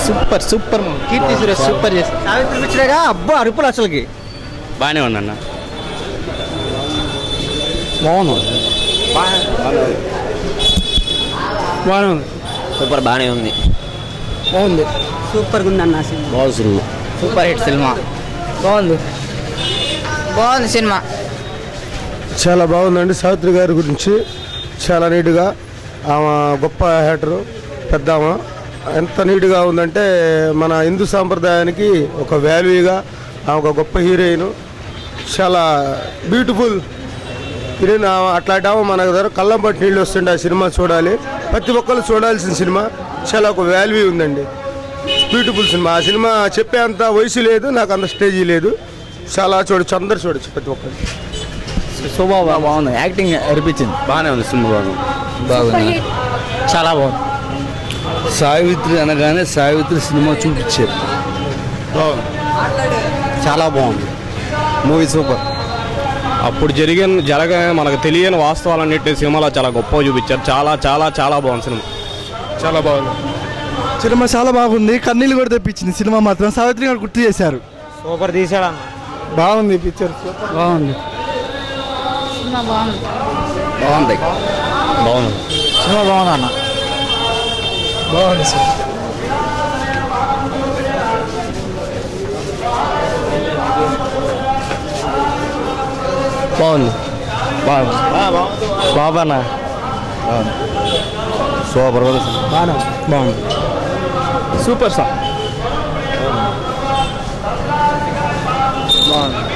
super super Keerthy Suresh super చేసి సావిత్రి పిక్చరేగా అబ్బా అరుపులు అసలుకి బాగానే ఉందన్న బాగుంది బాగుంది సూపర్ బాగానే ఉంది బాగుంది సూపర్గా ఉందన్న సినిమా బాగుంది సూపర్ హిట్ సినిమా బాగుంది బాగుంది సినిమా చాలా బాగుందండి సావిత్రి గారి గురించి చాలా నీట్గా ఆమె గొప్ప హేటరు పెద్ద ఆమె ఎంత నీట్గా ఉందంటే మన హిందూ సాంప్రదాయానికి ఒక వాల్యూగా ఆమె ఒక గొప్ప హీరోయిన్ చాలా బ్యూటిఫుల్ హీరోయిన్ ఆమె అట్లాంటి ఆమె మన దగ్గర కళ్ళం పట్టి నీళ్ళు వస్తుండే ఆ సినిమా చూడాలి ప్రతి ఒక్కరు చూడాల్సిన సినిమా చాలా ఒక వాల్యూ ఉందండి బ్యూటిఫుల్ సినిమా ఆ సినిమా చెప్పే అంత వయసు లేదు నాకు అంత స్టేజీ లేదు చాలా చూడొచ్చు అందరు చూడొచ్చు ప్రతి ఒక్కరు శోభా బాగుంది యాక్టింగ్ అనిపించింది బాగానే ఉంది సినిమా బాగుంది బాగుంది చాలా బాగుంది సావిత్రి అనగానే సావిత్రి సినిమా చూపించారు చాలా బాగుంది మూవీ సూపర్ అప్పుడు జరిగిన జరగ మనకు తెలియని వాస్తవాలన్నిటి సినిమాలో చాలా గొప్పగా చూపించారు చాలా చాలా చాలా బాగుంది సినిమా చాలా బాగుంది సినిమా చాలా బాగుంది కన్నీళ్ళు కూడా తెప్పించింది సినిమా మాత్రం సావిత్రి గారు గుర్తు చేశారు సూపర్ తీసాడు బాగుంది పిక్చర్ బాగుంది బాగుంది బాగుంది బాగుంది సినిమా బాగుంది అన్న బాగుంది సార్ బాగుంది బాగుంది బాబానా సూపర్ బాగుంది సూపర్ సార్ బాగుంది